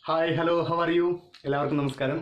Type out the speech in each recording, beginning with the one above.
hi hello how are you എല്ലാവർക്കും നമസ്കാരം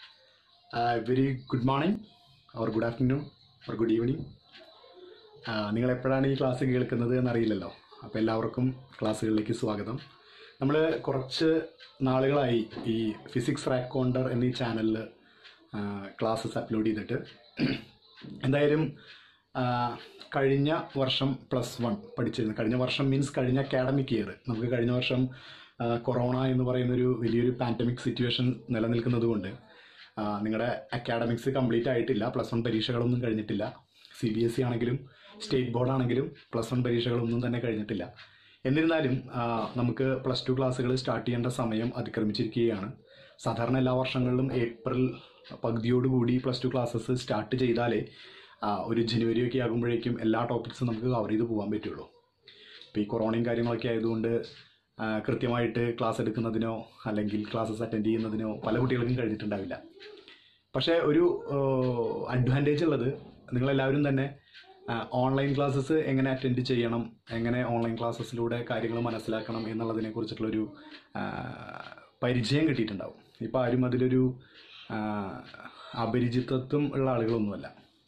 very good morning or good afternoon or good evening നിങ്ങൾ എപ്പോഴാണ് ഈ ക്ലാസ് കേൾക്കുന്നത് എന്നറിയില്ലല്ലോ അപ്പോൾ എല്ലാവർക്കും ക്ലാസ്സുകളിലേക്ക് സ്വാഗതം നമ്മൾ കുറച്ച് നാളുകളായി ഈ ഫിസിക്സ് റാക്ക് കോണ്ടർ എന്നീ ചാനലിൽ ക്ലാസ്സസ് അപ്ലോഡ് ചെയ്തിട്ട് എന്തായാലും ആ, കഴിഞ്ഞ വർഷം പ്ലസ് വൺ പഠിച്ചിരുന്നു കഴിഞ്ഞ വർഷം മീൻസ് കഴിഞ്ഞ അക്കാഡമിക് ഇയർ നമുക്ക് കഴിഞ്ഞ വർഷം ആ, കൊറോണ എന്ന് പറയുന്നൊരു വലിയൊരു പാൻഡമിക് സിറ്റുവേഷൻ നിലനിൽക്കുന്നത് കൊണ്ട് നിങ്ങളുടെ അക്കാഡമിക്സ് കംപ്ലീറ്റ് ആയിട്ടില്ല പ്ലസ് വൺ പരീക്ഷകളൊന്നും കഴിഞ്ഞിട്ടില്ല സി ബി എസ് സി ആണെങ്കിലും സ്റ്റേറ്റ് ബോർഡ് ആണെങ്കിലും പ്ലസ് വൺ പരീക്ഷകളൊന്നും തന്നെ കഴിഞ്ഞിട്ടില്ല എന്നിരുന്നാലും ആ, നമുക്ക് പ്ലസ് ടു ക്ലാസ്സുകൾ സ്റ്റാർട്ട് ചെയ്യേണ്ട സമയം അതിക്രമിച്ചിരിക്കുകയാണ് സാധാരണ എല്ലാ വർഷങ്ങളിലും ഏപ്രിൽ പകുതിയോടുകൂടി പ്ലസ് ടു ക്ലാസ്സസ് സ്റ്റാർട്ട് ചെയ്താലേ ആ, ഒരു ജനുവരി ഒക്കെ ആകുമ്പോഴേക്കും എല്ലാ ടോപ്പിക്സും നമുക്ക് കവർ ചെയ്ത് പോകാൻ പറ്റുള്ളൂ ഇപ്പോൾ ഈ കൊറോണയും കാര്യങ്ങളൊക്കെ ആയതുകൊണ്ട് ആ, കൃത്യമായിട്ട് ക്ലാസ് എടുക്കുന്നതിനോ അല്ലെങ്കിൽ ക്ലാസ്സസ് അറ്റൻഡ് ചെയ്യുന്നതിനോ പല കുട്ടികൾക്കും കഴിഞ്ഞിട്ടുണ്ടാവില്ല പക്ഷേ ഒരു അഡ്വാൻറ്റേജ് ഉള്ളത് നിങ്ങളെല്ലാവരും തന്നെ ഓൺലൈൻ ക്ലാസ്സസ് എങ്ങനെ അറ്റൻഡ് ചെയ്യണം എങ്ങനെ ഓൺലൈൻ ക്ലാസ്സസിലൂടെ കാര്യങ്ങൾ മനസ്സിലാക്കണം എന്നുള്ളതിനെ കുറിച്ചിട്ടുള്ളൊരു ആ, പരിചയം കിട്ടിയിട്ടുണ്ടാവും ഇപ്പോൾ ആരും അതിലൊരു ആ, അപരിചിതത്വം ഉള്ള ആളുകളൊന്നുമല്ല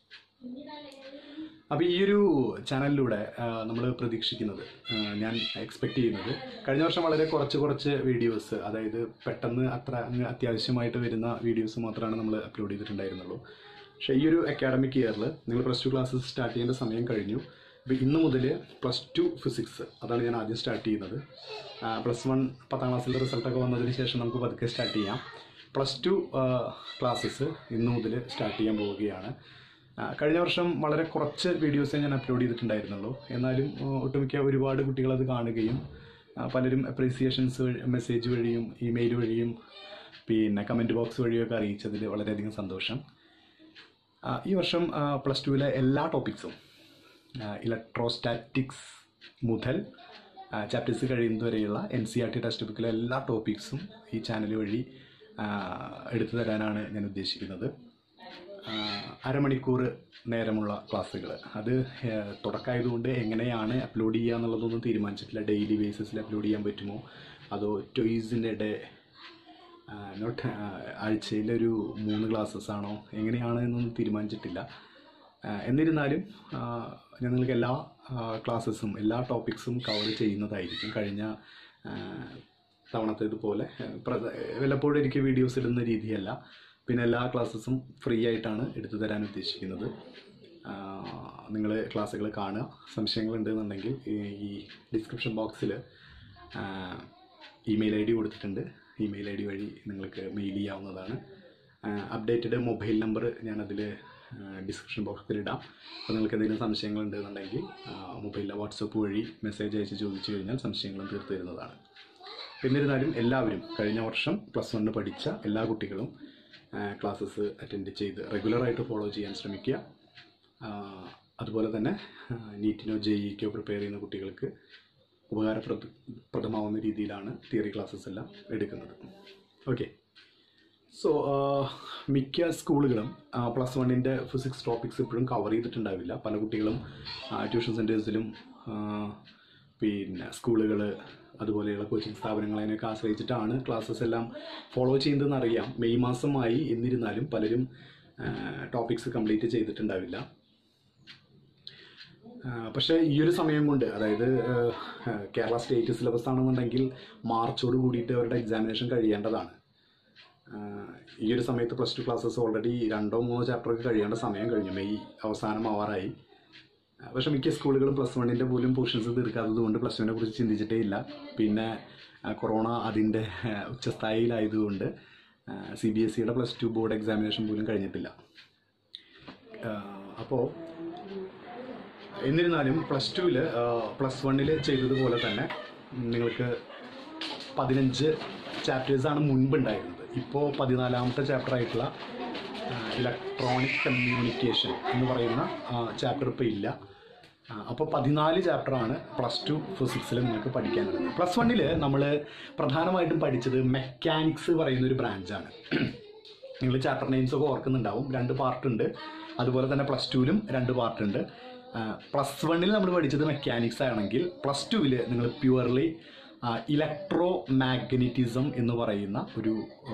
അപ്പോൾ ഈ ഒരു ചാനലിലൂടെ നമ്മൾ പ്രതീക്ഷിക്കുന്നത് ആ, ഞാൻ എക്സ്പെക്റ്റ് ചെയ്യുന്നത് കഴിഞ്ഞ വർഷം വളരെ കുറച്ച് കുറച്ച് വീഡിയോസ് അതായത് പെട്ടെന്ന് അത്ര അങ്ങ് അത്യാവശ്യമായിട്ട് വരുന്ന വീഡിയോസ് മാത്രമാണ് നമ്മൾ അപ്ലോഡ് ചെയ്തിട്ടുണ്ടായിരുന്നുള്ളൂ പക്ഷേ ഈ ഒരു അക്കാഡമിക് ഇയറിൽ നിങ്ങൾ പ്ലസ് ടു ക്ലാസ്സസ് സ്റ്റാർട്ട് ചെയ്യേണ്ട സമയം കഴിഞ്ഞു അപ്പോൾ ഇന്ന് മുതൽ പ്ലസ് ടു ഫിസിക്സ് അതാണ് ഞാൻ ആദ്യം സ്റ്റാർട്ട് ചെയ്യുന്നത് പ്ലസ് വൺ പത്താം ക്ലാസ്സിലെ റിസൾട്ടൊക്കെ വന്നതിന് ശേഷം നമുക്ക് പതുക്കെ സ്റ്റാർട്ട് ചെയ്യാം പ്ലസ് ടു ക്ലാസ്സസ് ഇന്ന് മുതൽ സ്റ്റാർട്ട് ചെയ്യാൻ പോവുകയാണ് ആ, കഴിഞ്ഞ വർഷം വളരെ കുറച്ച് വീഡിയോസേ ഞാൻ അപ്ലോഡ് ചെയ്തിട്ടുണ്ടായിരുന്നുള്ളൂ എന്നാലും ആ, ഒട്ടുമിക്ക ഒരുപാട് കുട്ടികൾ അത് കാണുകയും ആ, പലരും അപ്രീസിയേഷൻസ് മെസ്സേജ് വഴിയും ഇമെയിൽ വഴിയും പിന്നെ കമൻറ്റ് ബോക്സ് വഴിയൊക്കെ അറിയിച്ചതിൽ വളരെയധികം സന്തോഷം ആ, ഈ വർഷം പ്ലസ് ടുവിലെ എല്ലാ ടോപ്പിക്സും ഇലക്ട്രോസ്റ്റാറ്റിക്സ് മുതൽ ചാപ്റ്റേഴ്സ് കഴിയുന്നതുവരെയുള്ള N C R T text ബുക്കിലെ എല്ലാ ടോപ്പിക്സും ഈ ചാനൽ വഴി ആ, എടുത്തു തരാനാണ് ഞാൻ ഉദ്ദേശിക്കുന്നത് ആ, അരമണിക്കൂർ നേരമുള്ള ക്ലാസ്സുകൾ അത് ഏഹ്, തുടക്കമായതുകൊണ്ട് എങ്ങനെയാണ് അപ്ലോഡ് ചെയ്യുക എന്നുള്ളതൊന്നും തീരുമാനിച്ചിട്ടില്ല ഡെയിലി ബേസിസിൽ അപ്ലോഡ് ചെയ്യാൻ പറ്റുമോ അതോ ടോയ്സിൻ്റെ ഡേ നോട്ട് ആഴ്ചയിലൊരു മൂന്ന് ക്ലാസ്സസ് ആണോ എങ്ങനെയാണ് എന്നൊന്നും തീരുമാനിച്ചിട്ടില്ല ആ, എന്നിരുന്നാലും ആ, ഞാൻ നിങ്ങൾക്ക് എല്ലാ ക്ലാസ്സസും എല്ലാ ടോപ്പിക്സും കവർ ചെയ്യുന്നതായിരിക്കും കഴിഞ്ഞ ആ, തവണത്തേതുപോലെ ആ, പ്രധ- വല്ലപ്പോഴും എനിക്ക് വീഡിയോസ് ഇടുന്ന രീതിയല്ല പിന്നെ എല്ലാ ക്ലാസ്സസും ഫ്രീ ആയിട്ടാണ് എടുത്തു തരാൻ ഉദ്ദേശിക്കുന്നത് നിങ്ങൾ ക്ലാസ്സുകൾ കാണുക സംശയങ്ങളുണ്ട് എന്നുണ്ടെങ്കിൽ ഈ- ഈ ഡിസ്ക്രിപ്ഷൻ ബോക്സിൽ ഇമെയിൽ ഐ ഡി കൊടുത്തിട്ടുണ്ട് ഇമെയിൽ ഐ ഡി വഴി നിങ്ങൾക്ക് മെയിൽ ചെയ്യാവുന്നതാണ് അപ്ഡേറ്റഡ് മൊബൈൽ നമ്പർ ഞാനതിൽ ഡിസ്ക്രിപ്ഷൻ ബോക്സിൽ ഇടാം അപ്പോൾ നിങ്ങൾക്ക് എന്തെങ്കിലും സംശയങ്ങളുണ്ട് എന്നുണ്ടെങ്കിൽ മൊബൈലിലെ വാട്സപ്പ് വഴി മെസ്സേജ് അയച്ച് ചോദിച്ചു കഴിഞ്ഞാൽ സംശയങ്ങളും തീർത്തു തരുന്നതാണ് എന്നിരുന്നാലും എല്ലാവരും കഴിഞ്ഞ വർഷം പ്ലസ് വണ്ണ് പഠിച്ച എല്ലാ കുട്ടികളും ക്ലാസ്സസ് അറ്റൻഡ് ചെയ്ത് റെഗുലറായിട്ട് ഫോളോ ചെയ്യാൻ ശ്രമിക്കുക ആ, അതുപോലെ തന്നെ നീറ്റിനോ ജെ ഇക്കോ പ്രിപ്പയർ ചെയ്യുന്ന കുട്ടികൾക്ക് ഉപകാരപ്രദ പ്രദമാവുന്ന രീതിയിലാണ് തിയറി ക്ലാസ്സസ് എല്ലാം എടുക്കുന്നത് ഓക്കെ സോ മിക്ക സ്കൂളുകളും പ്ലസ് വണ്ണിൻ്റെ ഫിസിക്സ് ടോപ്പിക്സ് ഇപ്പോഴും കവർ ചെയ്തിട്ടുണ്ടാവില്ല പല കുട്ടികളും ട്യൂഷൻ സെൻറ്റേഴ്സിലും പിന്നെ സ്കൂളുകൾ അതുപോലെയുള്ള കോച്ചിങ് സ്ഥാപനങ്ങളതിനൊക്കെ ആശ്രയിച്ചിട്ടാണ് ക്ലാസ്സസ് എല്ലാം ഫോളോ ചെയ്യുന്നതെന്ന് അറിയാം മെയ് മാസമായി എന്നിരുന്നാലും പലരും ടോപ്പിക്സ് കംപ്ലീറ്റ് ചെയ്തിട്ടുണ്ടാവില്ല ആ, പക്ഷേ ഈ ഒരു സമയം കൊണ്ട് അതായത് ആ, ആ, കേരള സ്റ്റേറ്റ് സിലബസ് ആണെന്നുണ്ടെങ്കിൽ മാർച്ചോട് കൂടിയിട്ട് അവരുടെ എക്സാമിനേഷൻ കഴിയേണ്ടതാണ് ആ, ഈ ഒരു സമയത്ത് പ്ലസ് ടു ക്ലാസ്സസ് ഓൾറെഡി രണ്ടോ മൂന്നോ ചാപ്റ്ററൊക്കെ കഴിയേണ്ട സമയം കഴിഞ്ഞു മെയ് അവസാനമാവാറായി ആ, പക്ഷേ മിക്ക സ്കൂളുകളും പ്ലസ് വണ്ണിൻ്റെ പോലും പോർഷൻസ് തീർക്കാത്തത് കൊണ്ട് പ്ലസ് ടുവിനെ കുറിച്ച് ചിന്തിച്ചിട്ടേ ഇല്ല പിന്നെ ആ, കൊറോണ അതിൻ്റെ ആ, ഉച്ചസ്ഥായിലായതുകൊണ്ട് സി ബി എസ് സിയുടെ പ്ലസ് ടു ബോർഡ് എക്സാമിനേഷൻ പോലും കഴിഞ്ഞിട്ടില്ല അപ്പോൾ എന്നിരുന്നാലും പ്ലസ് ടുവിൽ പ്ലസ് വണ്ണിൽ ചെയ്തതുപോലെ തന്നെ നിങ്ങൾക്ക് പതിനഞ്ച് ചാപ്റ്റേഴ്സാണ് മുൻപുണ്ടായിരുന്നത് ഇപ്പോൾ പതിനാലാമത്തെ ചാപ്റ്റർ ആയിട്ടുള്ള ഇലക്ട്രോണിക് കമ്മ്യൂണിക്കേഷൻ എന്ന് പറയുന്ന ചാപ്റ്റർ ഇപ്പോൾ ഇല്ല അപ്പോൾ പതിനാല് ചാപ്റ്ററാണ് പ്ലസ് ടു ഫിസിക്സിൽ നിങ്ങൾക്ക് പഠിക്കാനുള്ളത് പ്ലസ് വണ്ണിൽ നമ്മൾ പ്രധാനമായിട്ടും പഠിച്ചത് മെക്കാനിക്സ് പറയുന്ന ഒരു ബ്രാഞ്ചാണ് നിങ്ങൾ ചാപ്റ്റർ നെയിംസ് ഒക്കെ ഓർക്കുന്നുണ്ടാവും രണ്ട് പാർട്ട് ഉണ്ട് അതുപോലെ തന്നെ പ്ലസ് ടുവിലും രണ്ട് പാർട്ട് ഉണ്ട് പ്ലസ് വണ്ണിൽ നമ്മൾ പഠിച്ചത് മെക്കാനിക്സ് ആണെങ്കിൽ പ്ലസ് ടുവിൽ നിങ്ങൾ പ്യുവർലി ഇലക്ട്രോ മാഗ്നറ്റിസം എന്ന് പറയുന്ന ഒരു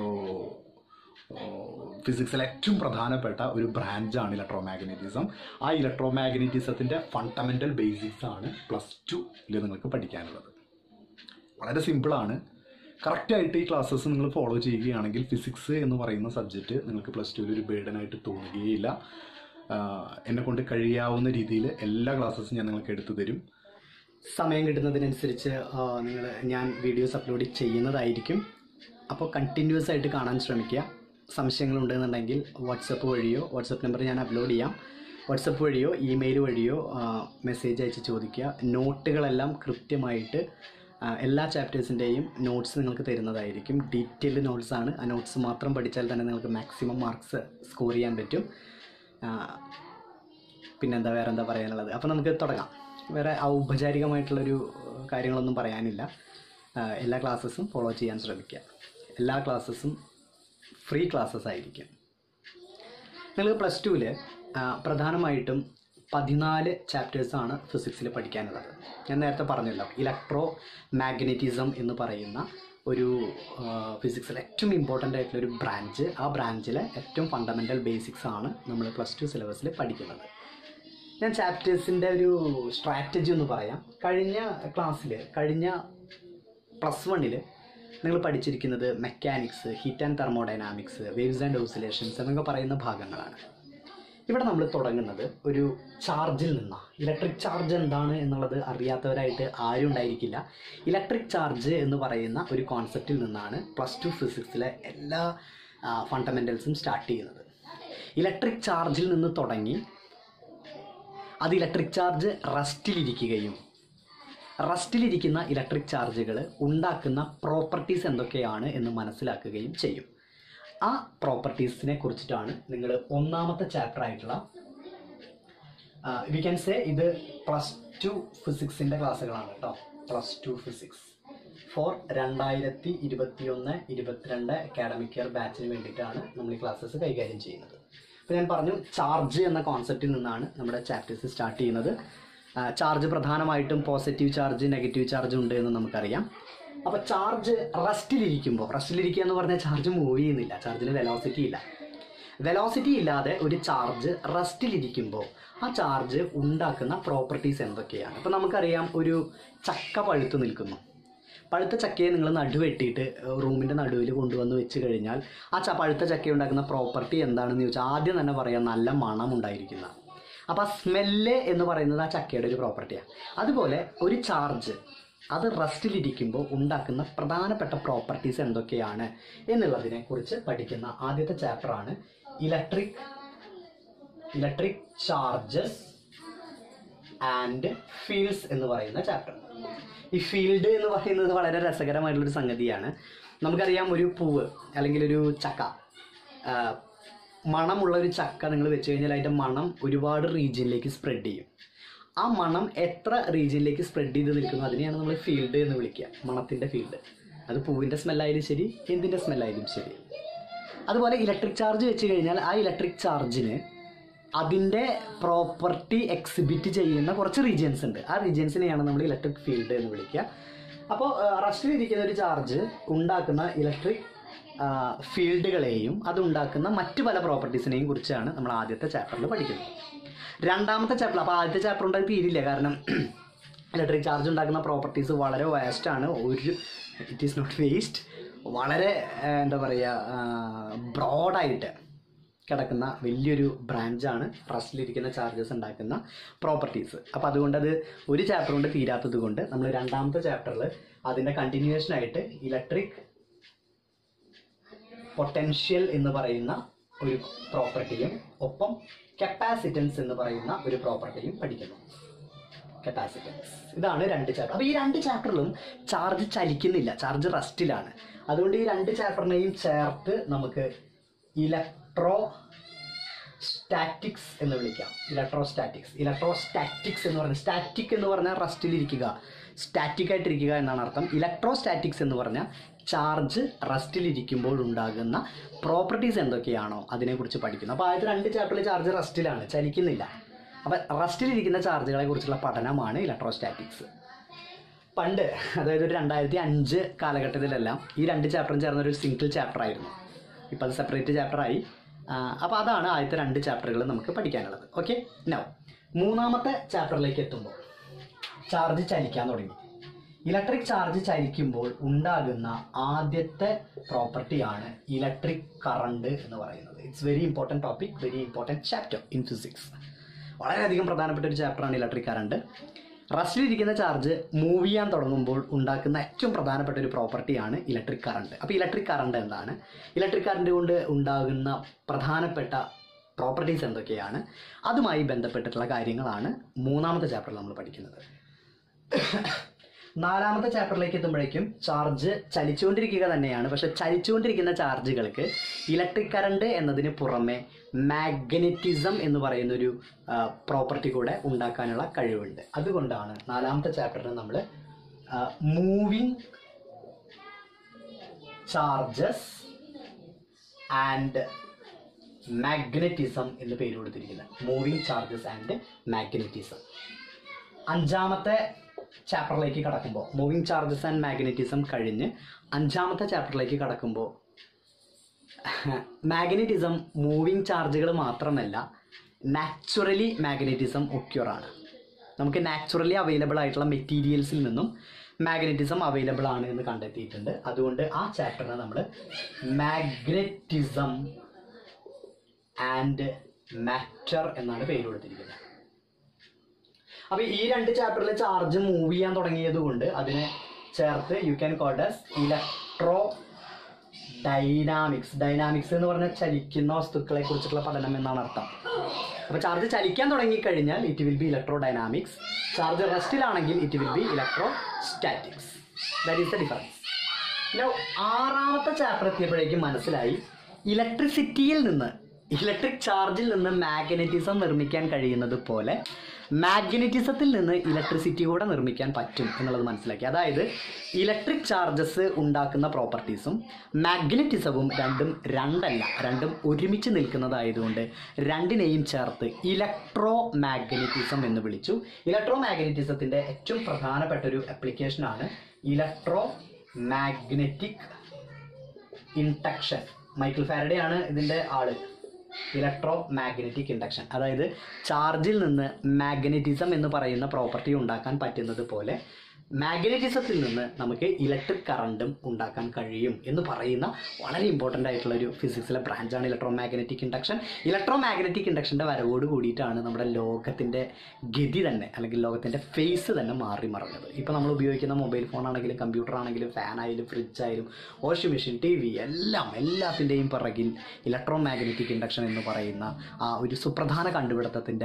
ഫിസിക്സിലെ ഏറ്റവും പ്രധാനപ്പെട്ട ഒരു ബ്രാഞ്ചാണ് ഇലക്ട്രോ മാഗ്നറ്റിസം ആ ഇലക്ട്രോ മാഗ്നറ്റിസത്തിൻ്റെ ഫണ്ടമെൻ്റൽ ബേസിക്സ് ആണ് പ്ലസ് ടുയിൽ നിങ്ങൾക്ക് പഠിക്കാനുള്ളത് വളരെ സിമ്പിളാണ് കറക്റ്റായിട്ട് ഈ ക്ലാസ്സസ് നിങ്ങൾ ഫോളോ ചെയ്യുകയാണെങ്കിൽ ഫിസിക്സ് എന്ന് പറയുന്ന സബ്ജക്റ്റ് നിങ്ങൾക്ക് പ്ലസ് ടുവിൽ ഒരു ബേർഡനായിട്ട് തോന്നുകയില്ല എന്നെ കൊണ്ട് കഴിയാവുന്ന രീതിയിൽ എല്ലാ ക്ലാസ്സസും ഞാൻ നിങ്ങൾക്ക് എടുത്തു തരും സമയം കിട്ടുന്നതിനനുസരിച്ച് നിങ്ങൾ ഞാൻ വീഡിയോസ് അപ്ലോഡ് ചെയ്യുന്നതായിരിക്കും അപ്പോൾ കണ്ടിന്യൂസ് ആയിട്ട് കാണാൻ ശ്രമിക്കുക സംശയങ്ങളുണ്ടെന്നുണ്ടെങ്കിൽ വാട്സപ്പ് വഴിയോ വാട്സപ്പ് നമ്പർ ഞാൻ അപ്ലോഡ് ചെയ്യാം വാട്സപ്പ് വഴിയോ ഇമെയിൽ വഴിയോ മെസ്സേജ് അയച്ച് ചോദിക്കുക നോട്ടുകളെല്ലാം കൃത്യമായിട്ട് ആ, എല്ലാ ചാപ്റ്റേഴ്സിൻ്റെയും നോട്ട്സ് നിങ്ങൾക്ക് തരുന്നതായിരിക്കും ഡീറ്റെയിൽഡ് നോട്ട്സ് ആണ് ആ നോട്ട്സ് മാത്രം പഠിച്ചാൽ തന്നെ നിങ്ങൾക്ക് മാക്സിമം മാർക്സ് സ്കോർ ചെയ്യാൻ പറ്റും ആ, പിന്നെന്താ വേറെ എന്താ പറയാനുള്ളത് അപ്പോൾ നമുക്ക് തുടങ്ങാം വേറെ ഔപചാരികമായിട്ടുള്ളൊരു ഏഹ്, കാര്യങ്ങളൊന്നും പറയാനില്ല ആഹ്, എല്ലാ ക്ലാസ്സസും ഫോളോ ചെയ്യാൻ ശ്രമിക്കുക എല്ലാ ക്ലാസ്സസും ഫ്രീ ക്ലാസ്സസ് ആയിരിക്കും നിങ്ങൾക്ക് പ്ലസ് ടുവിൽ പ്രധാനമായിട്ടും പതിനാല് ചാപ്റ്റേഴ്സാണ് ഫിസിക്സിൽ പഠിക്കാനുള്ളത് ഞാൻ നേരത്തെ പറഞ്ഞല്ലോ ഇലക്ട്രോ മാഗ്നറ്റിസം എന്ന് പറയുന്ന ഒരു ഫിസിക്സിലെ ഏറ്റവും ഇമ്പോർട്ടൻ്റ് ആയിട്ടുള്ള ഒരു ബ്രാഞ്ച് ആ ബ്രാഞ്ചിലെ ഏറ്റവും ഫണ്ടമെൻ്റൽ ബേസിക്സ് ആണ് നമ്മൾ പ്ലസ് ടു സിലബസിൽ പഠിക്കുന്നത് ഞാൻ ചാപ്റ്റേഴ്സിൻ്റെ ഒരു സ്ട്രാറ്റജി ഒന്ന് പറയാം കഴിഞ്ഞ ക്ലാസ്സിൽ കഴിഞ്ഞ പ്ലസ് വണ്ണിൽ നിങ്ങൾ പഠിച്ചിരിക്കുന്നത് mechanics heat and thermodynamics waves and oscillations എന്നൊക്കെ പറയുന്ന ഭാഗങ്ങളാണ് ഇവിടെ നമ്മൾ തുടങ്ങുന്നത് ഒരു ചാർജിൽ നിന്നാണ് ഇലക്ട്രിക് ചാർജ് എന്താണ് എന്നുള്ളത് അറിയാത്തവരായിട്ട് ആരും ഉണ്ടായിരിക്കില്ല ഇലക്ട്രിക് ചാർജ് എന്ന് പറയുന്ന ഒരു കോൺസെപ്റ്റിൽ നിന്നാണ് പ്ലസ് ടു ഫിസിക്സിലെ എല്ലാ ഫണ്ടമെൻ്റൽസും സ്റ്റാർട്ട് ചെയ്യുന്നത് ഇലക്ട്രിക് ചാർജിൽ നിന്ന് തുടങ്ങി അത് ഇലക്ട്രിക് ചാർജ് റസ്റ്റിലിരിക്കുകയും റസ്റ്റിലിരിക്കുന്ന ഇലക്ട്രിക് ചാർജുകൾ ഉണ്ടാക്കുന്ന പ്രോപ്പർട്ടീസ് എന്തൊക്കെയാണ് എന്ന് മനസ്സിലാക്കുകയും ചെയ്യും ആ പ്രോപ്പർട്ടീസിനെ കുറിച്ചിട്ടാണ് നിങ്ങൾ ഒന്നാമത്തെ ചാപ്റ്റർ ആയിട്ടുള്ള വി ക്യാൻ സേ ഇത് പ്ലസ് ടു ഫിസിക്സിൻ്റെ ക്ലാസ്സുകളാണ് കേട്ടോ പ്ലസ് ടു ഫിസിക്സ് ഫോർ രണ്ടായിരത്തി ഇരുപത്തിയൊന്ന് ഇരുപത്തിരണ്ട് അക്കാഡമിക് ഇയർ ബാച്ചിന് വേണ്ടിയിട്ടാണ് നമ്മൾ ഈ ക്ലാസ്സസ് കൈകാര്യം ചെയ്യുന്നത് അപ്പോൾ ഞാൻ പറഞ്ഞു ചാർജ് എന്ന കോൺസെപ്റ്റിൽ നിന്നാണ് നമ്മുടെ ചാപ്റ്റേഴ്സ് സ്റ്റാർട്ട് ചെയ്യുന്നത് ചാർജ് പ്രധാനമായിട്ടും പോസിറ്റീവ് ചാർജ് നെഗറ്റീവ് ചാർജ് ഉണ്ട് എന്ന് നമുക്കറിയാം അപ്പോൾ ചാർജ് റസ്റ്റിലിരിക്കുമ്പോൾ റസ്റ്റിലിരിക്കുക എന്ന് പറഞ്ഞാൽ ചാർജ് മൂവ് ചെയ്യുന്നില്ല ചാർജിന് വെലോസിറ്റി ഇല്ല വെലോസിറ്റി ഇല്ലാതെ ഒരു ചാർജ് റസ്റ്റിലിരിക്കുമ്പോൾ ആ ചാർജ് ഉണ്ടാക്കുന്ന പ്രോപ്പർട്ടീസ് എന്തൊക്കെയാണ് അപ്പോൾ നമുക്കറിയാം ഒരു ചക്ക പഴുത്ത് നിൽക്കുന്നു പഴുത്ത ചക്കയെ നിങ്ങൾ നടുവെട്ടിയിട്ട് റൂമിൻ്റെ നടുവിൽ കൊണ്ടുവന്ന് വെച്ച് കഴിഞ്ഞാൽ ആ ച പഴുത്ത ചക്ക ഉണ്ടാക്കുന്ന പ്രോപ്പർട്ടി എന്താണെന്ന് ചോദിച്ചാൽ ആദ്യം തന്നെ പറയാം നല്ല മണം ഉണ്ടായിരിക്കുന്ന അപ്പോൾ ആ സ്മെല്ല് എന്ന് പറയുന്നത് ആ ചക്കയുടെ ഒരു പ്രോപ്പർട്ടിയാണ് അതുപോലെ ഒരു ചാർജ് അത് റസ്റ്റിലിരിക്കുമ്പോൾ ഉണ്ടാക്കുന്ന പ്രധാനപ്പെട്ട പ്രോപ്പർട്ടീസ് എന്തൊക്കെയാണ് എന്നുള്ളതിനെ കുറിച്ച് പഠിക്കുന്ന ആദ്യത്തെ ചാപ്റ്ററാണ് electric electric charges and fields എന്ന് പറയുന്ന ചാപ്റ്റർ ഈ ഫീൽഡ് എന്ന് പറയുന്നത് വളരെ രസകരമായിട്ടുള്ളൊരു സംഗതിയാണ് നമുക്കറിയാം ഒരു പൂവ് അല്ലെങ്കിൽ ഒരു ചക്ക ആ, മണമുള്ള ഒരു ചക്ക നിങ്ങൾ വെച്ച് കഴിഞ്ഞാൽ അതിൻ്റെ മണം ഒരുപാട് റീജിയനിലേക്ക് സ്പ്രെഡ് ചെയ്യും ആ മണം എത്ര റീജിയനിലേക്ക് സ്പ്രെഡ് ചെയ്ത് നിൽക്കുന്നു അതിനെയാണ് നമ്മൾ ഫീൽഡ് എന്ന് വിളിക്കുക മണത്തിൻ്റെ ഫീൽഡ് അത് പൂവിൻ്റെ സ്മെല്ലായാലും ശരി എന്തിൻ്റെ സ്മെല്ലായാലും ശരി അതുപോലെ ഇലക്ട്രിക് ചാർജ് വെച്ച് കഴിഞ്ഞാൽ ആ ഇലക്ട്രിക് ചാർജിന് അതിൻ്റെ പ്രോപ്പർട്ടി എക്സിബിറ്റ് ചെയ്യുന്ന കുറച്ച് റീജിയൻസ് ഉണ്ട് ആ റീജിയൻസിനെയാണ് നമ്മൾ ഇലക്ട്രിക് ഫീൽഡ് എന്ന് വിളിക്കുക അപ്പോൾ റസ്റ്റിലിരിക്കുന്ന ഒരു ചാർജ് ഉണ്ടാക്കുന്ന ഇലക്ട്രിക് ഫീൽഡുകളെയും അതുണ്ടാക്കുന്ന മറ്റു പല പ്രോപ്പർട്ടീസിനെയും കുറിച്ചാണ് നമ്മൾ ആദ്യത്തെ ചാപ്റ്ററിൽ പഠിക്കുന്നത് രണ്ടാമത്തെ ചാപ്റ്റർ അപ്പോൾ ആദ്യത്തെ ചാപ്റ്റർ ഉണ്ടായി തീരില്ല കാരണം ഇലക്ട്രിക് ചാർജ് ഉണ്ടാക്കുന്ന പ്രോപ്പർട്ടീസ് വളരെ വേസ്റ്റ് ആണ് ഒരു ഇറ്റ് ഈസ് നോട്ട് വേസ്റ്റ് വളരെ ആ, എന്താ പറയുക ബ്രോഡായിട്ട് കിടക്കുന്ന വലിയൊരു ബ്രാഞ്ചാണ് റസ്റ്റിലിരിക്കുന്ന ചാർജസ് ഉണ്ടാക്കുന്ന പ്രോപ്പർട്ടീസ് അപ്പോൾ അതുകൊണ്ട് അത് ഒരു ചാപ്റ്റർ കൊണ്ട് തീരാത്തത് കൊണ്ട് നമ്മൾ രണ്ടാമത്തെ ചാപ്റ്ററിൽ അതിൻ്റെ കണ്ടിന്യൂവേഷൻ ആയിട്ട് ഇലക്ട്രിക് പൊട്ടൻഷ്യൽ എന്ന് പറയുന്ന ഒരു പ്രോപ്പർട്ടിയും ഒപ്പം കപ്പാസിറ്റൻസ് എന്ന് പറയുന്ന ഒരു പ്രോപ്പർട്ടിയും പഠിക്കുന്നു കപ്പാസിറ്റൻസ് ഇതാണ് രണ്ട് ചാപ്റ്റർ അപ്പോൾ ഈ രണ്ട് ചാപ്റ്ററിലും ചാർജ് ചലിക്കുന്നില്ല ചാർജ് റസ്റ്റിലാണ് അതുകൊണ്ട് ഈ രണ്ട് ചാപ്റ്ററിനെയും ചേർത്ത് നമുക്ക് ഇലക്ട്രോ സ്റ്റാറ്റിക്സ് എന്ന് വിളിക്കാം ഇലക്ട്രോ സ്റ്റാറ്റിക്സ് ഇലക്ട്രോ സ്റ്റാറ്റിക്സ് എന്ന് പറഞ്ഞാൽ സ്റ്റാറ്റിക് എന്ന് പറഞ്ഞാൽ റസ്റ്റിലിരിക്കുക സ്റ്റാറ്റിക് ആയിട്ടിരിക്കുക എന്നാണ് അർത്ഥം ഇലക്ട്രോ സ്റ്റാറ്റിക്സ് എന്ന് പറഞ്ഞാൽ ചാർജ് റസ്റ്റിലിരിക്കുമ്പോൾ ഉണ്ടാകുന്ന പ്രോപ്പർട്ടീസ് എന്തൊക്കെയാണോ അതിനെക്കുറിച്ച് പഠിക്കുന്നു അപ്പോൾ ആദ്യത്തെ രണ്ട് ചാപ്റ്ററിൽ ചാർജ് റസ്റ്റിലാണ് ചലിക്കുന്നില്ല അപ്പോൾ റസ്റ്റിലിരിക്കുന്ന ചാർജുകളെ കുറിച്ചുള്ള പഠനമാണ് ഇലക്ട്രോ സ്റ്റാറ്റിക്സ് പണ്ട് അതായത് ഒരു രണ്ടായിരത്തി അഞ്ച് കാലഘട്ടത്തിലെല്ലാം ഈ രണ്ട് ചാപ്റ്ററും ചേർന്ന ഒരു സിംഗിൾ ചാപ്റ്റർ ആയിരുന്നു ഇപ്പോൾ അത് സെപ്പറേറ്റ് ചാപ്റ്ററായി അപ്പോൾ അതാണ് ആദ്യത്തെ രണ്ട് ചാപ്റ്ററുകൾ നമുക്ക് പഠിക്കാനുള്ളത് ഓക്കെ നൗ മൂന്നാമത്തെ ചാപ്റ്ററിലേക്ക് എത്തുമ്പോൾ ചാർജ് ചലിക്കാൻ തുടങ്ങി ഇലക്ട്രിക് ചാർജ് ചലിക്കുമ്പോൾ ഉണ്ടാകുന്ന ആദ്യത്തെ പ്രോപ്പർട്ടിയാണ് ഇലക്ട്രിക് കറണ്ട് എന്ന് പറയുന്നത് it's very important topic very important chapter in physics വളരെയധികം പ്രധാനപ്പെട്ട ഒരു ചാപ്റ്ററാണ് ഇലക്ട്രിക് കറണ്ട് റസ്റ്റിലിരിക്കുന്ന ചാർജ് മൂവ് ചെയ്യാൻ തുടങ്ങുമ്പോൾ ഉണ്ടാക്കുന്ന ഏറ്റവും പ്രധാനപ്പെട്ട ഒരു പ്രോപ്പർട്ടിയാണ് ഇലക്ട്രിക് കറണ്ട് അപ്പോൾ ഇലക്ട്രിക് കറണ്ട് എന്താണ് ഇലക്ട്രിക് കറണ്ട് കൊണ്ട് ഉണ്ടാകുന്ന പ്രധാനപ്പെട്ട പ്രോപ്പർട്ടീസ് എന്തൊക്കെയാണ് അതുമായി ബന്ധപ്പെട്ടിട്ടുള്ള കാര്യങ്ങളാണ് മൂന്നാമത്തെ ചാപ്റ്ററിൽ നമ്മൾ പഠിക്കുന്നത് നാലാമത്തെ ചാപ്റ്ററിലേക്ക് എത്തുമ്പോഴേക്കും ചാർജ് ചലിച്ചുകൊണ്ടിരിക്കുക തന്നെയാണ് പക്ഷെ ചലിച്ചുകൊണ്ടിരിക്കുന്ന ചാർജുകൾക്ക് ഇലക്ട്രിക് കറണ്ട് എന്നതിന് പുറമെ മാഗ്നറ്റിസം എന്ന് പറയുന്ന ഒരു പ്രോപ്പർട്ടി കൂടെ ഉണ്ടാക്കാനുള്ള കഴിവുണ്ട് അതുകൊണ്ടാണ് നാലാമത്തെ ചാപ്റ്ററിൽ നമ്മൾ മൂവിങ് ചാർജസ് ആൻഡ് മാഗ്നറ്റിസം എന്ന് പേര് കൊടുത്തിരിക്കുന്നത് മൂവിങ് ചാർജസ് ആൻഡ് മാഗ്നറ്റിസം അഞ്ചാമത്തെ ചാപ്റ്ററിലേക്ക് കടക്കുമ്പോൾ മൂവിങ് ചാർജസ് ആൻഡ് മാഗ്നറ്റിസം കഴിഞ്ഞ് അഞ്ചാമത്തെ ചാപ്റ്ററിലേക്ക് കടക്കുമ്പോൾ മാഗ്നറ്റിസം മൂവിങ് ചാർജുകൾ മാത്രമല്ല നാച്ചുറലി മാഗ്നറ്റിസം ഒക്യൂറാണ് നമുക്ക് നാച്ചുറലി അവൈലബിൾ ആയിട്ടുള്ള മെറ്റീരിയൽസിൽ നിന്നും മാഗ്നറ്റിസം അവൈലബിൾ ആണ് എന്ന് കണ്ടെത്തിയിട്ടുണ്ട് അതുകൊണ്ട് ആ ചാപ്റ്ററിനെ നമ്മൾ മാഗ്നറ്റിസം ആൻഡ് മാറ്റർ എന്നാണ് പേര് കൊടുത്തിരിക്കുന്നത് അപ്പൊ ഈ രണ്ട് ചാപ്റ്ററിൽ ചാർജ് മൂവ് ചെയ്യാൻ തുടങ്ങിയത് കൊണ്ട് അതിനെ ചേർത്ത് you can called electrodynamics dynamics എന്ന് പറഞ്ഞാൽ ചലിക്കുന്ന വസ്തുക്കളെ കുറിച്ചിട്ടുള്ള പഠനം എന്നാണ് അർത്ഥം അപ്പൊ ചാർജ് ചലിക്കാൻ തുടങ്ങിക്കഴിഞ്ഞാൽ it will be electrodynamics charge റെസ്റ്റിലാണെങ്കിൽ it will be electrostatics that is the difference Now, ആറാമത്തെ ചാപ്റ്റർ എത്തിയപ്പോഴേക്കും മനസ്സിലായി ഇലക്ട്രിസിറ്റിയിൽ നിന്ന് ഇലക്ട്രിക് ചാർജിൽ നിന്ന് മാഗ്നറ്റിസം നിർമ്മിക്കാൻ കഴിയുന്നത് പോലെ മാഗ്നറ്റിസത്തിൽ നിന്ന് ഇലക്ട്രിസിറ്റി കൂടെ നിർമ്മിക്കാൻ പറ്റും എന്നുള്ളത് മനസ്സിലാക്കി അതായത് ഇലക്ട്രിക് ചാർജസ് ഉണ്ടാക്കുന്ന പ്രോപ്പർട്ടീസും മാഗ്നറ്റിസവും രണ്ടും രണ്ടല്ല രണ്ടും ഒരുമിച്ച് നിൽക്കുന്നതായതുകൊണ്ട് രണ്ടിനെയും ചേർത്ത് ഇലക്ട്രോ മാഗ്നറ്റിസം എന്ന് വിളിച്ചു ഇലക്ട്രോ മാഗ്നറ്റിസത്തിൻ്റെ ഏറ്റവും പ്രധാനപ്പെട്ട ഒരു ആപ്ലിക്കേഷനാണ് electromagnetic induction Michael Faraday ആണ് ഇതിൻ്റെ ആള് ഇലക്ട്രോ മാഗ്നറ്റിക് ഇൻഡക്ഷൻ അതായത് ചാർജിൽ നിന്ന് മാഗ്നറ്റിസം എന്ന് പറയുന്ന പ്രോപ്പർട്ടി ഉണ്ടാക്കാൻ പറ്റുന്നത് പോലെ മാഗ്നറ്റിസത്തിൽ നിന്ന് നമുക്ക് ഇലക്ട്രിക് കറണ്ടും ഉണ്ടാക്കാൻ കഴിയും എന്ന് പറയുന്ന വളരെ ഇമ്പോർട്ടൻ്റ് ആയിട്ടുള്ള ഒരു ഫിസിക്സിലെ ബ്രാഞ്ചാണ് electromagnetic induction electromagnetic ഇൻഡക്ഷൻ്റെ വരവോട് കൂടിയിട്ടാണ് നമ്മുടെ ലോകത്തിൻ്റെ ഗതി തന്നെ അല്ലെങ്കിൽ ലോകത്തിൻ്റെ ഫേസ് തന്നെ മാറി മറഞ്ഞത് ഇപ്പോൾ നമ്മൾ ഉപയോഗിക്കുന്ന മൊബൈൽ ഫോൺ ആണെങ്കിലും കമ്പ്യൂട്ടർ ആണെങ്കിലും ഫാൻ ആയാലും ഫ്രിഡ്ജ് ആയാലും വാഷിംഗ് മെഷീൻ ടി വി എല്ലാം എല്ലാത്തിൻ്റെയും പിറകിൽ ഇലക്ട്രോ മാഗ്നറ്റിക് ഇൻഡക്ഷൻ എന്ന് പറയുന്ന ആ ഒരു സുപ്രധാന കണ്ടുപിടുത്തത്തിൻ്റെ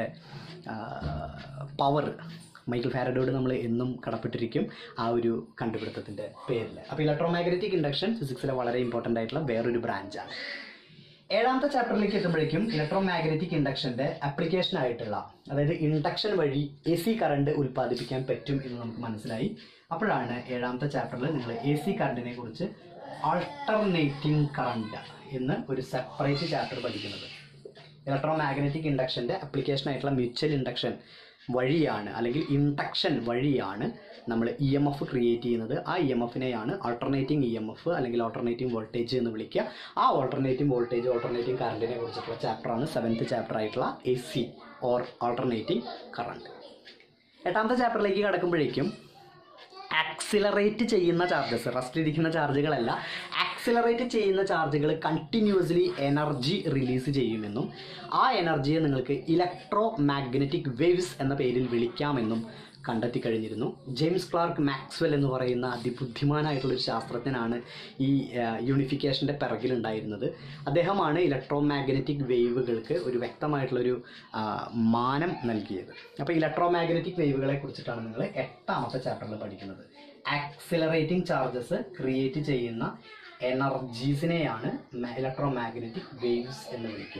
പവർ മൈക്കിൾ ഫാരഡോട് നമ്മൾ എന്നും കടപ്പെട്ടിരിക്കും ആ ഒരു കണ്ടുപിടുത്തത്തിൻ്റെ പേരിൽ അപ്പോൾ ഇലക്ട്രോ മാഗ്നറ്റിക് ഇൻഡക്ഷൻ ഫിസിക്സിലെ വളരെ ഇമ്പോർട്ടൻ്റ് ആയിട്ടുള്ള വേറൊരു ബ്രാഞ്ചാണ് ഏഴാമത്തെ ചാപ്റ്ററിലേക്ക് എത്തുമ്പോഴേക്കും ഇലക്ട്രോ മാഗ്നറ്റിക് ഇൻഡക്ഷൻ്റെ ആപ്ലിക്കേഷൻ ആയിട്ടുള്ള അതായത് ഇൻഡക്ഷൻ വഴി എ സി കറണ്ട് ഉൽപ്പാദിപ്പിക്കാൻ പറ്റും എന്ന് നമുക്ക് മനസ്സിലായി അപ്പോഴാണ് ഏഴാമത്തെ ചാപ്റ്ററിൽ നിങ്ങൾ എ സി കറണ്ടിനെ കുറിച്ച് ആൾട്ടർനേറ്റിംഗ് കറണ്ട് എന്ന് ഒരു സെപ്പറേറ്റ് ചാപ്റ്റർ പഠിക്കുന്നത് ഇലക്ട്രോ മാഗ്നറ്റിക് ഇൻഡക്ഷൻ്റെ ആപ്ലിക്കേഷൻ ആയിട്ടുള്ള മ്യൂച്വൽ ഇൻഡക്ഷൻ വഴിയാണ് അല്ലെങ്കിൽ ഇൻഡക്ഷൻ വഴിയാണ് നമ്മൾ ഇ എം എഫ് ക്രിയേറ്റ് ചെയ്യുന്നത് ആ ഇ എം എഫിനെയാണ് ആൾട്ടർനേറ്റിംഗ് ഇ എം എഫ് അല്ലെങ്കിൽ ആൾട്ടർനേറ്റിംഗ് വോൾട്ടേജ് എന്ന് വിളിക്കുക ആ ആൾട്ടർനേറ്റിംഗ് വോൾട്ടേജ് ആൾട്ടർനേറ്റിംഗ് കറണ്ടിനെ കുറിച്ചിട്ടുള്ള ചാപ്റ്ററാണ് സെവൻത്ത് ചാപ്റ്റർ ആയിട്ടുള്ള A C or alternating current എട്ടാമത്തെ ചാപ്റ്ററിലേക്ക് കടക്കുമ്പോഴേക്കും ആക്സിലറേറ്റ് ചെയ്യുന്ന ചാർജസ് റസ്റ്റിലിരിക്കുന്ന ചാർജുകളല്ല ആക്സിലറേറ്റ് ചെയ്യുന്ന ചാർജുകൾ കണ്ടിന്യൂസ്ലി എനർജി റിലീസ് ചെയ്യുമെന്നും ആ എനർജിയെ നിങ്ങൾക്ക് ഇലക്ട്രോ മാഗ്നറ്റിക് വേവ്സ് എന്ന പേരിൽ വിളിക്കാമെന്നും കണ്ടെത്തി കഴിഞ്ഞിരുന്നു ജെയിംസ് ക്ലാർക്ക് മാക്സ്വെൽ എന്ന് പറയുന്ന അതിബുദ്ധിമാനായിട്ടുള്ള ഒരു ശാസ്ത്രജ്ഞനാണ് ഈ യൂണിഫിക്കേഷൻ്റെ പിറകിലുണ്ടായിരുന്നത് അദ്ദേഹമാണ് ഇലക്ട്രോ മാഗ്നറ്റിക് വേവുകൾക്ക് ഒരു വ്യക്തമായിട്ടുള്ളൊരു ആ, മാനം നൽകിയത് അപ്പോൾ ഇലക്ട്രോ മാഗ്നറ്റിക് വേവുകളെ കുറിച്ചിട്ടാണ് നിങ്ങൾ എട്ടാമത്തെ ചാപ്റ്ററിൽ പഠിക്കുന്നത് ആക്സിലറേറ്റിംഗ് ചാർജസ് ക്രിയേറ്റ് ചെയ്യുന്ന എനർജീസിനെയാണ് ഇലക്ട്രോ മാഗ്നറ്റിക് വേവ്സ് എന്ന് വിളിക്കുക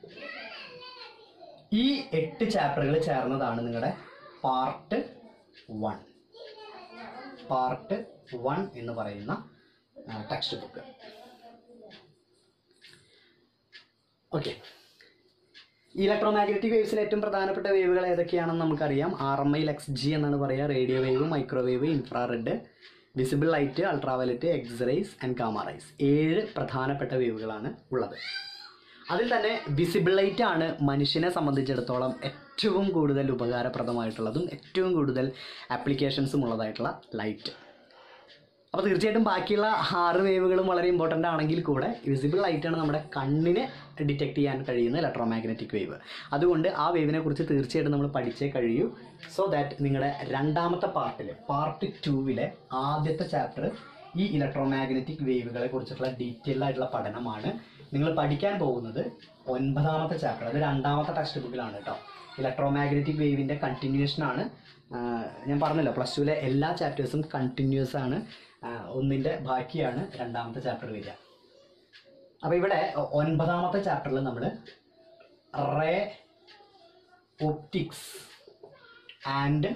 ഈ എട്ട് ചാപ്റ്ററുകൾ ചേർന്നതാണ് നിങ്ങളുടെ പാർട്ട് വൺ പാർട്ട് വൺ എന്ന് പറയുന്ന text book okay electromagnetic വേവ്സിൽ ഏറ്റവും പ്രധാനപ്പെട്ട വേവുകൾ ഏതൊക്കെയാണെന്ന് നമുക്കറിയാം R M I X G എന്നാണ് പറയുക radio wave microwave infrared visible light ultraviolet x-rays and gamma rays ഏഴ് പ്രധാനപ്പെട്ട വേവുകളാണ് ഉള്ളത് അതിൽ തന്നെ വിസിബിൾ ലൈറ്റ് ആണ് മനുഷ്യനെ സംബന്ധിച്ചിടത്തോളം ഏറ്റവും കൂടുതൽ ഉപകാരപ്രദമായിട്ടുള്ളതും ഏറ്റവും കൂടുതൽ ആപ്ലിക്കേഷൻസും ഉള്ളതായിട്ടുള്ള ലൈറ്റ് അപ്പോൾ തീർച്ചയായിട്ടും ബാക്കിയുള്ള ആറ് വേവുകളും വളരെ ഇമ്പോർട്ടൻ്റ് ആണെങ്കിൽ കൂടെ വിസിബിൾ ലൈറ്റാണ് നമ്മുടെ കണ്ണിനെ ഡിറ്റക്ട് ചെയ്യാൻ കഴിയുന്ന ഇലക്ട്രോ മാഗ്നറ്റിക് വേവ് അതുകൊണ്ട് ആ വേവിനെ കുറിച്ച് തീർച്ചയായിട്ടും നമ്മൾ പഠിച്ചേ കഴിയൂ സോ ദാറ്റ് നിങ്ങളുടെ രണ്ടാമത്തെ പാർട്ടിൽ പാർട്ട് ടൂവിലെ ആദ്യത്തെ ചാപ്റ്റർ ഈ ഇലക്ട്രോ മാഗ്നറ്റിക് വേവുകളെ കുറിച്ചിട്ടുള്ള ഡീറ്റെയിൽ ആയിട്ടുള്ള പഠനമാണ് നിങ്ങൾ പഠിക്കാൻ പോകുന്നത് ഒൻപതാമത്തെ ചാപ്റ്റർ അത് രണ്ടാമത്തെ ടെക്സ്റ്റ് ബുക്കിലാണ് കേട്ടോ ഇലക്ട്രോ മാഗ്നറ്റിക് വേവിൻ്റെ കണ്ടിന്യൂഷൻ ആണ് ആഹ് ഞാൻ പറഞ്ഞല്ലോ പ്ലസ് ടുവിലെ എല്ലാ ചാപ്റ്റേഴ്സും കണ്ടിന്യൂസ് ആണ് ആഹ് ഒന്നിൻ്റെ ബാക്കിയാണ് രണ്ടാമത്തെ ചാപ്റ്റർ വരിക അപ്പോൾ ഇവിടെ ഒ- ഒൻപതാമത്തെ ചാപ്റ്ററിൽ നമ്മൾ ray optics and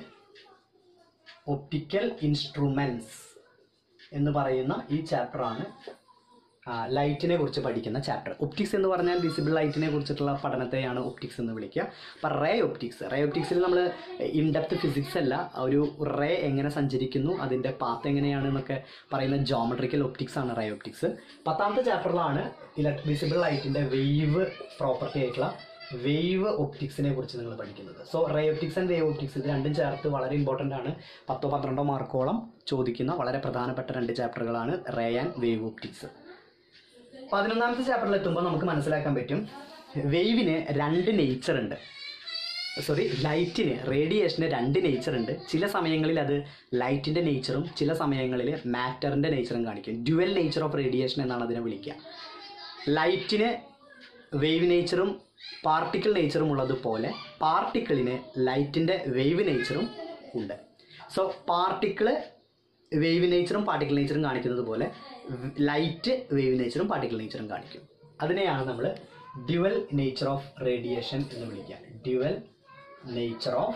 optical instruments എന്ന് പറയുന്ന ഈ ചാപ്റ്ററാണ് ലൈറ്റിനെ കുറിച്ച് പഠിക്കുന്ന ചാപ്റ്റർ ഒപ്റ്റിക്സ് എന്ന് പറഞ്ഞാൽ വിസിബിൾ ലൈറ്റിനെ കുറിച്ചിട്ടുള്ള പഠനത്തെയാണ് ഒപ്റ്റിക്സ് എന്ന് വിളിക്കുക അപ്പം റേ ഒപ്റ്റിക്സ് റേ ഒപ്റ്റിക്സിൽ നമ്മൾ ഇൻഡെപ്ത് ഫിസിക്സ് അല്ല ഒരു റേ എങ്ങനെ സഞ്ചരിക്കുന്നു അതിൻ്റെ പാത്ത് എങ്ങനെയാണ് എന്നൊക്കെ പറയുന്ന ജോമെട്രിക്കൽ ഒപ്റ്റിക്സ് ആണ് റേ ഒപ്റ്റിക്സ് പത്താമത്തെ ചാപ്റ്ററിലാണ് ഇലക്ട് വിസിബിൾ ലൈറ്റിൻ്റെ വേവ് പ്രോപ്പർട്ടി ആയിട്ടുള്ള വേവ് ഒപ്റ്റിക്സിനെ കുറിച്ച് നിങ്ങൾ പഠിക്കുന്നത് so ray optics and wave optics ഇത് രണ്ടും ചേർത്ത് വളരെ ഇമ്പോർട്ടൻ്റ് ആണ് പത്തോ പന്ത്രണ്ടോ മാർക്കോളം ചോദിക്കുന്ന വളരെ പ്രധാനപ്പെട്ട രണ്ട് ചാപ്റ്ററുകളാണ് റേ ആൻഡ് വേവ് ഒപ്റ്റിക്സ് പതിനൊന്നാമത്തെ ചാപ്റ്ററിൽ എത്തുമ്പോൾ നമുക്ക് മനസ്സിലാക്കാൻ പറ്റും വേവിന് രണ്ട് നേച്ചർ ഉണ്ട് സോറി ലൈറ്റിന് റേഡിയേഷന് രണ്ട് നേച്ചർ ഉണ്ട് ചില സമയങ്ങളിൽ അത് ലൈറ്റിൻ്റെ നേച്ചറും ചില സമയങ്ങളിൽ മാറ്ററിൻ്റെ നേച്ചറും കാണിക്കും ഡ്യുവൽ നേച്ചർ ഓഫ് റേഡിയേഷൻ എന്നാണ് അതിനെ വിളിക്കുക ലൈറ്റിന് വേവ് നേച്ചറും പാർട്ടിക്കിൾ നേച്ചറും ഉള്ളതുപോലെ പാർട്ടിക്കിളിന് ലൈറ്റിൻ്റെ വേവ് നേച്ചറും ഉണ്ട് സോ പാർട്ടിക്കിള് വേവ് നേച്ചറും പാർട്ടിക്കിൾ നേച്ചറും കാണിക്കുന്നത് പോലെ ലൈറ്റ് വേവ് നേച്ചറും പാർട്ടിക്കിൾ നേച്ചറും കാണിക്കും അതിനെയാണ് നമ്മൾ ഡ്യുവൽ നേച്ചർ ഓഫ് റേഡിയേഷൻ എന്ന് വിളിക്കുക dual nature of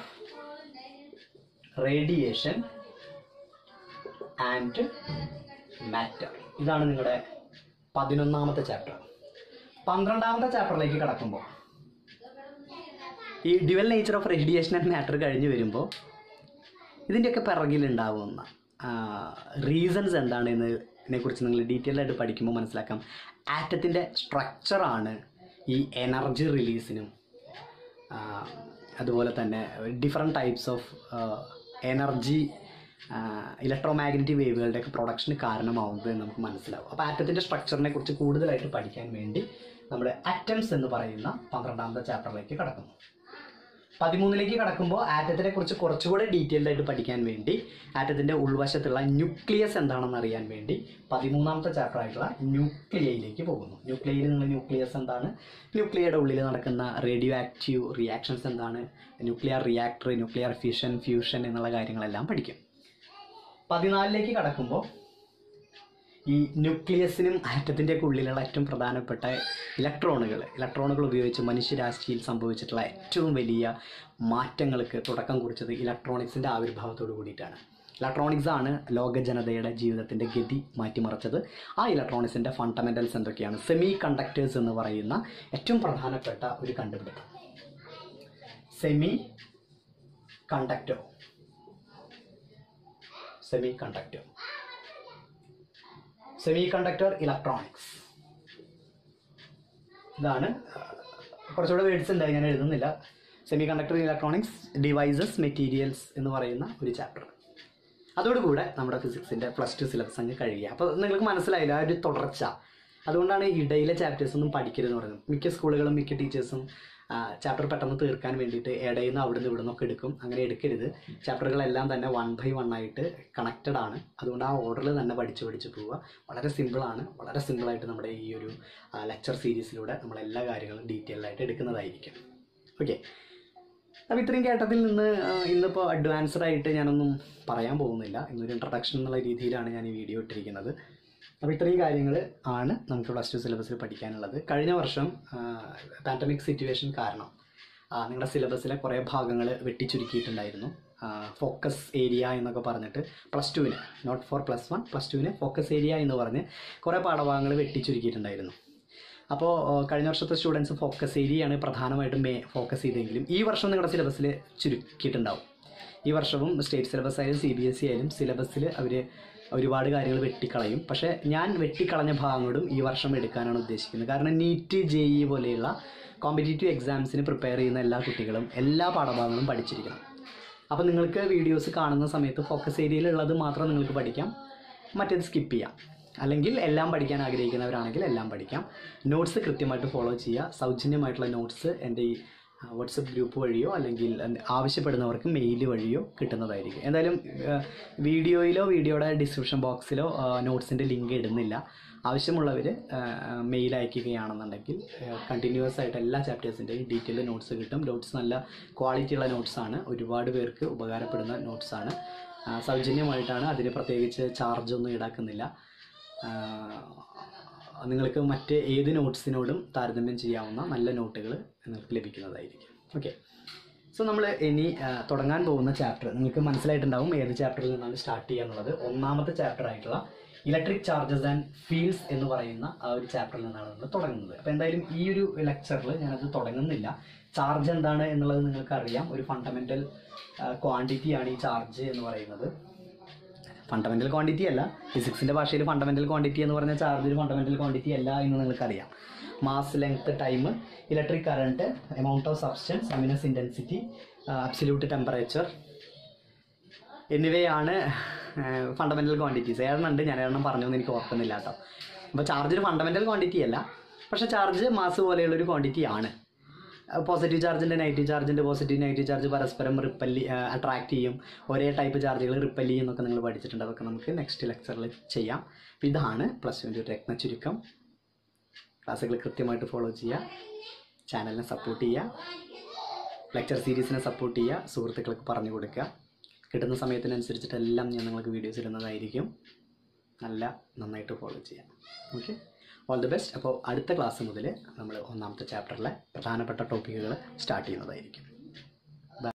radiation and matter ഇതാണ് നിങ്ങളുടെ പതിനൊന്നാമത്തെ ചാപ്റ്റർ പന്ത്രണ്ടാമത്തെ ചാപ്റ്ററിലേക്ക് കടക്കുമ്പോൾ ഈ dual nature of radiation and matter കഴിഞ്ഞ് വരുമ്പോൾ ഇതിൻ്റെയൊക്കെ പിറകിലുണ്ടാവുന്ന റീസൺസ് എന്താണ് എന്നതിനെ കുറിച്ച് നിങ്ങൾ ഡീറ്റെയിൽ ആയിട്ട് പഠിക്കുമ്പോൾ മനസ്സിലാക്കാം ആറ്റത്തിൻ്റെ സ്ട്രക്ചറാണ് ഈ എനർജി റിലീസിനും അതുപോലെ തന്നെ different types of energy electromagnetic വേവുകളുടെ ഒക്കെ പ്രൊഡക്ഷന് കാരണമാവുന്നത് എന്ന് നമുക്ക് മനസ്സിലാവും അപ്പോൾ ആറ്റത്തിൻ്റെ സ്ട്രക്ചറിനെ കുറിച്ച് കൂടുതലായിട്ട് പഠിക്കാൻ വേണ്ടി നമ്മൾ അറ്റംസ് എന്ന് പറയുന്ന പന്ത്രണ്ടാമത്തെ ചാപ്റ്ററിലേക്ക് കടക്കുന്നു പതിമൂന്നിലേക്ക് കടക്കുമ്പോൾ ആറ്റത്തിനെ കുറിച്ച് കുറച്ചുകൂടെ ഡീറ്റെയിൽഡ് ആയിട്ട് പഠിക്കാൻ വേണ്ടി ആറ്റത്തിൻ്റെ ഉൾവശത്തുള്ള ന്യൂക്ലിയസ് എന്താണെന്ന് അറിയാൻ വേണ്ടി പതിമൂന്നാമത്തെ ചാപ്റ്റർ ആയിട്ടുള്ള ന്യൂക്ലിയയിലേക്ക് പോകുന്നു ന്യൂക്ലിയയിൽ നിങ്ങൾ ന്യൂക്ലിയസ് എന്താണ് ന്യൂക്ലിയയുടെ ഉള്ളിൽ നടക്കുന്ന റേഡിയോ ആക്റ്റീവ് റിയാക്ഷൻസ് എന്താണ് nuclear reactor nuclear fission fusion എന്നുള്ള കാര്യങ്ങളെല്ലാം പഠിക്കും പതിനാലിലേക്ക് കടക്കുമ്പോൾ ഈ ന്യൂക്ലിയസിനും ആറ്റത്തിൻ്റെ ഒക്കെ ഉള്ളിലുള്ള ഏറ്റവും പ്രധാനപ്പെട്ട ഇലക്ട്രോണുകൾ ഇലക്ട്രോണുകൾ ഉപയോഗിച്ച് മനുഷ്യരാശിയിൽ സംഭവിച്ചിട്ടുള്ള ഏറ്റവും വലിയ മാറ്റങ്ങൾക്ക് തുടക്കം കുറിച്ചത് ഇലക്ട്രോണിക്സിൻ്റെ ആവിർഭാവത്തോട് കൂടിയിട്ടാണ് ഇലക്ട്രോണിക്സ് ആണ് ലോക ജനതയുടെ ജീവിതത്തിൻ്റെ ഗതി മാറ്റിമറിച്ചത് ആ ഇലക്ട്രോണിക്സിൻ്റെ ഫണ്ടമെൻ്റൽസ് എന്തൊക്കെയാണ് സെമി കണ്ടക്ടേഴ്സ് എന്ന് പറയുന്ന ഏറ്റവും പ്രധാനപ്പെട്ട ഒരു കണ്ടുപിടുത്തം semiconductor semiconductor semiconductor electronics ഇതാണ് ആ, കുറച്ചുകൂടെ വേർഡ്സ് ഉണ്ട് ഞാൻ എഴുതുന്നില്ല semiconductor electronics devices materials എന്ന് പറയുന്ന ഒരു ചാപ്റ്റർ അതോടുകൂടെ നമ്മുടെ ഫിസിക്സിൻ്റെ പ്ലസ് ടു സിലബസ് അങ്ങ് കഴിയുക അപ്പോൾ നിങ്ങൾക്ക് മനസ്സിലായില്ല ആ ഒരു തുടർച്ച അതുകൊണ്ടാണ് ഇടയിലെ ചാപ്റ്റേഴ്സ് ഒന്നും പഠിക്കരുതെന്ന് പറയുന്നത് മിക്ക സ്കൂളുകളും മിക്ക ടീച്ചേഴ്സും ചാപ്റ്റർ പെട്ടെന്ന് തീർക്കാൻ വേണ്ടിയിട്ട് ഇടയിൽ നിന്ന് അവിടെ നിന്ന് ഇവിടെ നിന്നൊക്കെ എടുക്കും അങ്ങനെ എടുക്കരുത് ചാപ്റ്ററുകളെല്ലാം തന്നെ വൺ ബൈ വൺ ആയിട്ട് കണക്റ്റഡ് ആണ് അതുകൊണ്ട് ആ ഓർഡറിൽ തന്നെ പഠിച്ച് പഠിച്ച് പോവുക വളരെ സിമ്പിളാണ് വളരെ സിമ്പിളായിട്ട് നമ്മുടെ ഈ ഒരു ലെക്ചർ സീരീസിലൂടെ നമ്മൾ എല്ലാ കാര്യങ്ങളും ഡീറ്റെയിൽ ആയിട്ട് എടുക്കുന്നതായിരിക്കും ഓക്കെ അപ്പോൾ ഇത്രയും കേട്ടതിൽ നിന്ന് ആ, ഇന്നിപ്പോൾ അഡ്വാൻസ്ഡ് ആയിട്ട് ഞാനൊന്നും പറയാൻ പോകുന്നില്ല ഇന്നൊരു ഇൻട്രഡക്ഷൻ എന്നുള്ള രീതിയിലാണ് ഞാൻ ഈ വീഡിയോ ഇട്ടിരിക്കുന്നത് അപ്പോൾ ഇത്രയും കാര്യങ്ങൾ ആണ് നമുക്ക് പ്ലസ് ടു സിലബസിൽ പഠിക്കാനുള്ളത് കഴിഞ്ഞ വർഷം പാൻഡമിക് സിറ്റുവേഷൻ കാരണം ആ, നിങ്ങളുടെ സിലബസിലെ കുറേ ഭാഗങ്ങൾ വെട്ടിച്ചുരുക്കിയിട്ടുണ്ടായിരുന്നു ഫോക്കസ് ഏരിയ എന്നൊക്കെ പറഞ്ഞിട്ട് പ്ലസ് ടുവിന് not four plus one plus ടുവിന് ഫോക്കസ് ഏരിയ എന്ന് പറഞ്ഞ് കുറേ പാഠഭാഗങ്ങൾ വെട്ടിച്ചുരുക്കിയിട്ടുണ്ടായിരുന്നു അപ്പോൾ കഴിഞ്ഞ വർഷത്തെ സ്റ്റുഡൻസ് ഫോക്കസ് ഏരിയയാണ് പ്രധാനമായിട്ടും മേ ഫോക്കസ് ചെയ്തെങ്കിലും ഈ വർഷം നിങ്ങളുടെ സിലബസിൽ ചുരുക്കിയിട്ടുണ്ടാവും ഈ വർഷവും സ്റ്റേറ്റ് സിലബസ് ആയാലും സി ബി എസ് സി ആയാലും സിലബസിൽ അവർ ഒരുപാട് കാര്യങ്ങൾ വെട്ടിക്കളയും പക്ഷേ ഞാൻ വെട്ടിക്കളഞ്ഞ ഭാഗങ്ങളും ഈ വർഷം എടുക്കാനാണ് ഉദ്ദേശിക്കുന്നത് കാരണം നീറ്റ് ജെ ഇ പോലെയുള്ള കോമ്പറ്റേറ്റീവ് എക്സാംസിന് പ്രിപ്പയർ ചെയ്യുന്ന എല്ലാ കുട്ടികളും എല്ലാ പാഠഭാഗങ്ങളും പഠിച്ചിരിക്കണം അപ്പോൾ നിങ്ങൾക്ക് വീഡിയോസ് കാണുന്ന സമയത്ത് ഫോക്കസ് ഏരിയയിലുള്ളത് മാത്രം നിങ്ങൾക്ക് പഠിക്കാം മറ്റേത് സ്കിപ്പ് ചെയ്യാം അല്ലെങ്കിൽ എല്ലാം പഠിക്കാൻ ആഗ്രഹിക്കുന്നവരാണെങ്കിൽ എല്ലാം പഠിക്കാം നോട്ട്സ് കൃത്യമായിട്ട് ഫോളോ ചെയ്യുക സൗജന്യമായിട്ടുള്ള നോട്ട്സ് എൻ്റെ ഈ വാട്സപ്പ് ഗ്രൂപ്പ് വഴിയോ അല്ലെങ്കിൽ ആവശ്യപ്പെടുന്നവർക്ക് മെയിൽ വഴിയോ കിട്ടുന്നതായിരിക്കും എന്തായാലും ഏഹ്, വീഡിയോയിലോ വീഡിയോയുടെ ഡിസ്ക്രിപ്ഷൻ ബോക്സിലോ നോട്ട്സിൻ്റെ ലിങ്ക് ഇടുന്നില്ല ആവശ്യമുള്ളവർ മെയിൽ അയക്കുകയാണെന്നുണ്ടെങ്കിൽ കണ്ടിന്യൂസ് ആയിട്ട് എല്ലാ ചാപ്റ്റേഴ്സിൻ്റെയും ഡീറ്റെയിൽ നോട്ട്സ് കിട്ടും നോട്ട്സ് നല്ല ക്വാളിറ്റിയുള്ള നോട്ട്സാണ് ഒരുപാട് പേർക്ക് ഉപകാരപ്പെടുന്ന നോട്ട്സാണ് സൗജന്യമായിട്ടാണ് അതിന് പ്രത്യേകിച്ച് ചാർജൊന്നും ഈടാക്കുന്നില്ല ആ, നിങ്ങൾക്ക് മറ്റ് ഏത് നോട്ട്സിനോടും താരതമ്യം ചെയ്യാവുന്ന നല്ല നോട്ടുകൾ നിങ്ങൾക്ക് ലഭിക്കുന്നതായിരിക്കും ഓക്കെ സോ നമ്മൾ ഇനി ആ, തുടങ്ങാൻ പോകുന്ന ചാപ്റ്റർ നിങ്ങൾക്ക് മനസ്സിലായിട്ടുണ്ടാവും ഏത് ചാപ്റ്ററിൽ നിന്നാണ് സ്റ്റാർട്ട് ചെയ്യുക എന്നുള്ളത് ഒന്നാമത്തെ ചാപ്റ്റർ ആയിട്ടുള്ള ഇലക്ട്രിക് ചാർജസ് ആൻഡ് ഫീൽഡ്സ് എന്ന് പറയുന്ന ആ ഒരു ചാപ്റ്ററിൽ നിന്നാണ് നമ്മൾ തുടങ്ങുന്നത് അപ്പോൾ എന്തായാലും ഈ ഒരു ലെക്ചറിൽ ഞാനത് തുടങ്ങുന്നില്ല ചാർജ് എന്താണ് എന്നുള്ളത് നിങ്ങൾക്ക് അറിയാം ഒരു ഫണ്ടമെൻ്റൽ ക്വാണ്ടിറ്റിയാണ് ഈ ചാർജ് എന്ന് പറയുന്നത് ഫണ്ടമെന്റൽ ക്വാണ്ടിറ്റി അല്ല ഫിസിക്സിന്റെ ഭാഷയിൽ ഫണ്ടമെന്റൽ ക്വാണ്ടിറ്റി എന്ന് പറഞ്ഞ ചാർജ് ഒരു ഫണ്ടമെന്റൽ ക്വാണ്ടിറ്റി അല്ല എന്ന് നിങ്ങൾക്കറിയാം mass length time electric current amount of substance luminous intensity absolute temperature എന്നിവയാണ് ഫണ്ടമെന്റൽ ക്വാണ്ടിറ്റീസ് ഏഴെണ്ണം ഉണ്ട് ഞാൻ ഏഴെണ്ണം പറഞ്ഞു എന്ന് എനിക്ക് ഓർക്കുന്നില്ല കേട്ടോ അപ്പോൾ ചാർജ് ഒരു ഫണ്ടമെന്റൽ ക്വാണ്ടിറ്റി അല്ല പക്ഷേ ചാർജ് മാസ് പോലെയുള്ള ഒരു ക്വാണ്ടിറ്റി ആണ് പോസിറ്റീവ് ചാർജിൻ്റെ നെഗറ്റീവ് ചാർജിൻ്റെ പോസിറ്റീവ് നെഗറ്റീവ് ചാർജ് പരസ്പരം റിപ്പല്ലി അട്രാക്ട് ചെയ്യും ഒരേ ടൈപ്പ് ചാർജുകൾ റിപ്പൽ ചെയ്യും എന്നൊക്കെ നിങ്ങൾ പഠിച്ചിട്ടുണ്ട് അതൊക്കെ നമുക്ക് നെക്സ്റ്റ് ലെക്ചറിൽ ചെയ്യാം അപ്പോൾ ഇതാണ് പ്ലസ് ടുവിൻ്റെ ഒരു രത്ന ചുരുക്കം ക്ലാസ്സുകൾ കൃത്യമായിട്ട് ഫോളോ ചെയ്യുക ചാനലിനെ സപ്പോർട്ട് ചെയ്യുക ലെക്ചർ സീരീസിനെ സപ്പോർട്ട് ചെയ്യുക സുഹൃത്തുക്കൾക്ക് പറഞ്ഞു കൊടുക്കുക കിട്ടുന്ന സമയത്തിനനുസരിച്ചിട്ടെല്ലാം ഞാൻ നിങ്ങൾക്ക് വീഡിയോസ് ഇടുന്നതായിരിക്കും നല്ല നന്നായിട്ട് ഫോളോ ചെയ്യാം ഓക്കെ ഓൾ ദി ബെസ്റ്റ് അപ്പോൾ അടുത്ത ക്ലാസ് മുതൽ നമ്മൾ ഒന്നാമത്തെ ചാപ്റ്ററിലെ പ്രധാനപ്പെട്ട ടോപ്പിക്കുകൾ സ്റ്റാർട്ട് ചെയ്യുന്നതായിരിക്കും